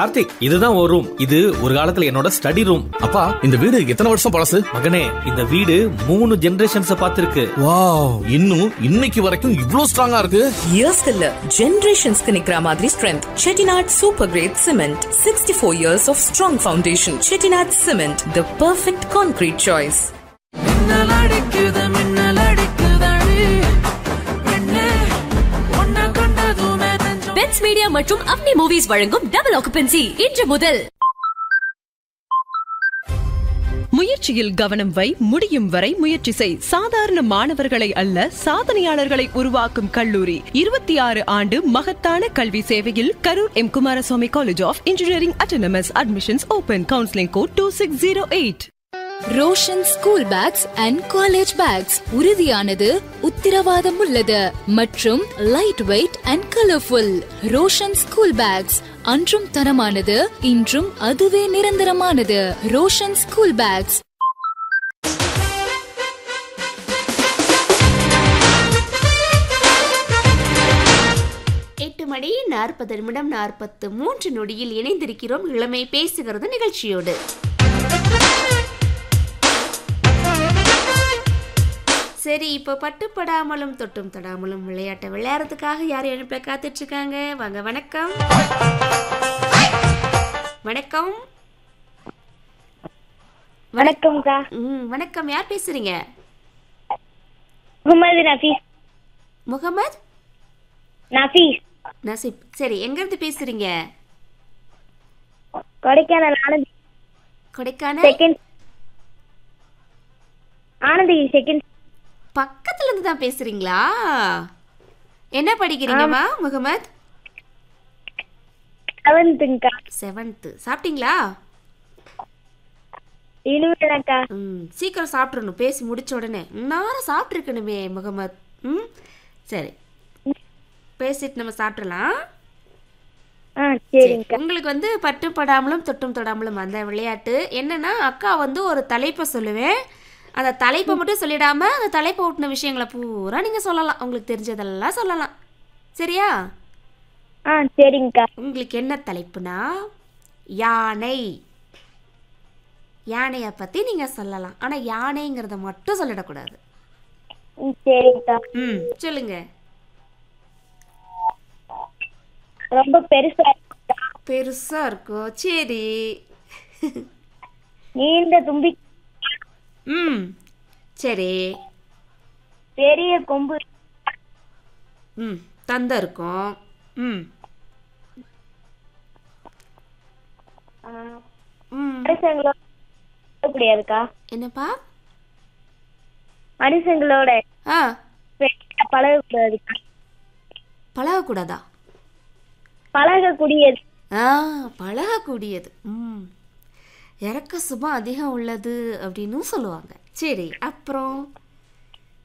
கார்த்திக் இதுதான் ஒரு ரூம் இது ஒரு காலத்துல என்னோட ஸ்டடி ரூம் அப்பா இந்த வீடு எத்தனை வருஷம் பழசு மகனே இந்த வீடு மூணு ஜெனரேஷன்ஸ் பார்த்திருக்கு வாவ் இன்னும் இன்னைக்கு வரைக்கும் இவ்ளோ ஸ்ட்ராங்கா இருக்கு இயர்ஸ்க்கு இல்ல ஜெனரேஷன்ஸ்க்கு நிக்கிற மாதிரி strength Chettinad super grade cement sixty four years of strong foundation Chettinad cement the perfect concrete choice மின்னல் அடிக்குது மின்னல் அடிக்குதடி பெண்ணே உன்னை கண்டதுமே நெஞ்சம் பெட்ஸ் மீடியா மற்றும் அப்னி மூவிஸ் வழங்கும் டபுள் ஆக்குபென்சி இன்று முதல் முயற்சியில் கவனம் வை முடியும் வரை முயற்சி செய் சாதாரண மாணவர்களை அல்ல சாதனையாளர்களை உருவாக்கும் கல்லூரி இருபத்தி ஆறு ஆண்டு மகத்தான கல்வி சேவையில் Karur M Kumaraswamy college of engineering autonomous admissions open counselling code two six zero eight Roshan school bags and college bags உறுதியானது உத்திரவாதம் உள்ளது மற்றும் light weight and colourful Roshan school bags அன்றும் தரமானது இன்றும் அதுவே நிரந்தரமானது ரோஷன் ஸ்கூல் பேக்ஸ் எட்டு மணி நாற்பது நிமிடம் நாற்பத்து மூன்று நொடியில் இணைந்திருக்கிறோம் இளமை பேசுகிறது நிகழ்ச்சியோடு சரி இப்போ பட்டுப்படாமலும் தொட்டும் தொடாமலும் விளையாட்டை விளையாடுறதுக்காக யார் அனுப்ப காத்துட்டு இருக்காங்க வாங்க வணக்கம் வணக்கம் வணக்கம்க்கா ம் வணக்கம் யார் பேசுறீங்க முகமது நஃபீஸ் முகமது நஃபீஸ் நசீப் சரி எங்கிருந்து பேசுறீங்க கொடைக்கானல் ஆனந்தி கொடைக்கானல் செகண்ட் ஆனந்தி செகண்ட் பக்கத்துல இருந்து தான் பேசுறீங்களா என்ன படிக்கிறீங்கம்மா முகமது செவன்த்துங்கக்கா செவன்த்து சாப்பிட்டீங்களா இனிமேலக்கா ம் சீக்கிரம் சாப்பிட்றணும் பேசி முடிச்ச உடனே நேரம் சாப்பிட்ருக்கணுமே முகமது ம் சரி பேசிட்டு நம்ம சாப்பிட்றலாம் ஆ சரிங்கக்கா உங்களுக்கு வந்து பட்டும் படாமலும் தொட்டும் தொடாமலும் அந்த விளையாட்டு என்னன்னா அக்கா வந்து ஒரு தலைப்பை சொல்லுவேன் அந்த தலைப்பை மட்டும் சொல்லிடாம அந்த தலைப்பை ஒட்டின விஷயங்களை பூரா நீங்கள் சொல்லலாம் உங்களுக்கு தெரிஞ்சதெல்லாம் சொல்லலாம் சரியா ஆ சரிங்கக்கா உங்களுக்கு என்ன தலைப்புனா யானை யானையை பற்றி நீங்கள் சொல்லலாம் ஆனால் யானைங்கிறத மட்டும் சொல்லிடக்கூடாது ம் சரிங்கக்கா ம் சொல்லுங்க ரொம்ப பெருசா இருக்குக்கா. பெருசாக இருக்கும் சரி நீண்ட தும்பி ம் சரி பெரிய கொம்பு ம் தந்தை இருக்கும் ம் ஆ, ம் மனுஷங்களோட முடியாதுக்கா என்னப்பா மனுஷங்களோட ஆ பெரிய பழகக்கூடாதுக்கா பழகக்கூடாதா பழகக்கூடியது ஆ பழகக்கூடியது ம் இறக்க சுபம் அதிகம் உள்ளது அப்படின்னு சொல்லுவாங்க சரி அப்புறம்